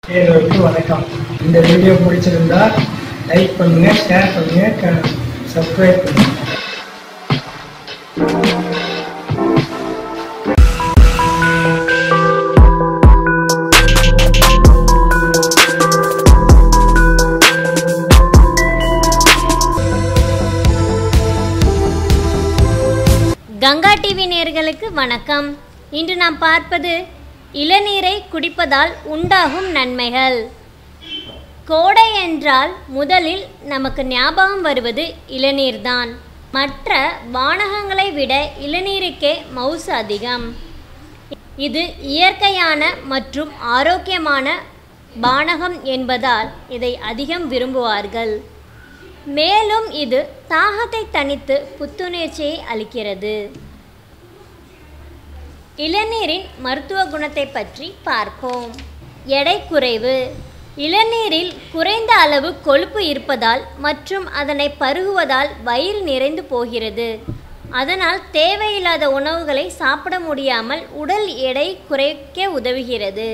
நேயர்களுக்கு வணக்கம் இந்த வீடியோ பிடிச்சிருந்தா லைக் பண்ணுங்க ஷேர் பண்ணுங்க சப்ஸ்கிரைப் பண்ணுங்க கங்கா டிவி நேயர்களுக்கு வணக்கம் இன்று நாம் பார்ப்பது இளநீரை குடிப்பதால் உண்டாகும் நன்மைகள் கோடை என்றால் முதலில் நமக்கு ஞாபகம் வருவது இளநீர்தான் மற்ற வானகங்களை விட இளநீருக்கே மவுசு அதிகம் இது இயற்கையான மற்றும் ஆரோக்கியமான பானகம் என்பதால் இதை அதிகம் விரும்புவார்கள் மேலும் இது தாகத்தை தணித்து புத்துணர்ச்சியை அளிக்கிறது இளநீரின் மருத்துவ குணத்தை பற்றி பார்ப்போம் எடை குறைவு இளநீரில் குறைந்த அளவு கொழுப்பு இருப்பதால் மற்றும் அதனை பருகுவதால் வயிறு நிறைந்து போகிறது அதனால் தேவையில்லாத உணவுகளை சாப்பிட முடியாமல் உடல் எடை குறைக்க உதவுகிறது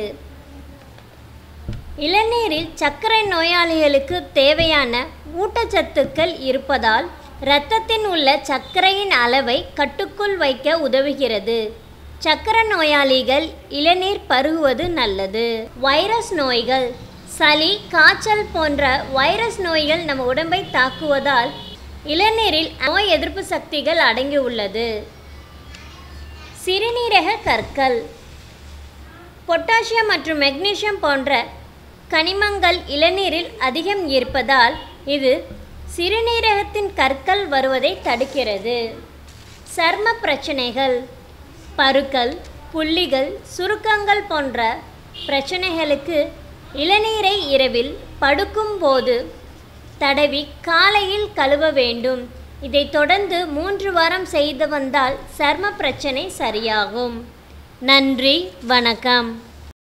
இளநீரில் சர்க்கரை நோயாளிகளுக்கு தேவையான ஊட்டச்சத்துக்கள் இருப்பதால் இரத்தத்தின் உள்ள சர்க்கரையின் அளவை கட்டுக்குள் வைக்க உதவுகிறது சர்க்கரை நோயாளிகள் இளநீர் பருகுவது நல்லது வைரஸ் நோய்கள் சளி காய்ச்சல் போன்ற வைரஸ் நோய்கள் நம்ம உடம்பை தாக்குவதால் இளநீரில் நோய் எதிர்ப்பு சக்திகள் அடங்கியுள்ளது சிறுநீரக கற்கள் பொட்டாசியம் மற்றும் மெக்னீசியம் போன்ற கனிமங்கள் இளநீரில் அதிகம் இருப்பதால் இது சிறுநீரகத்தின் கற்கள் வருவதை தடுக்கிறது சர்ம பிரச்சனைகள் பருக்கள் புள்ளிகள் சுருக்கங்கள் போன்ற பிரச்சனைகளுக்கு இளநீரை இரவில் படுக்கும்போது தடவி காலையில் கழுவ வேண்டும் இதைத் தொடர்ந்து மூன்று வாரம் செய்து வந்தால் சர்ம பிரச்சனை சரியாகும் நன்றி வணக்கம்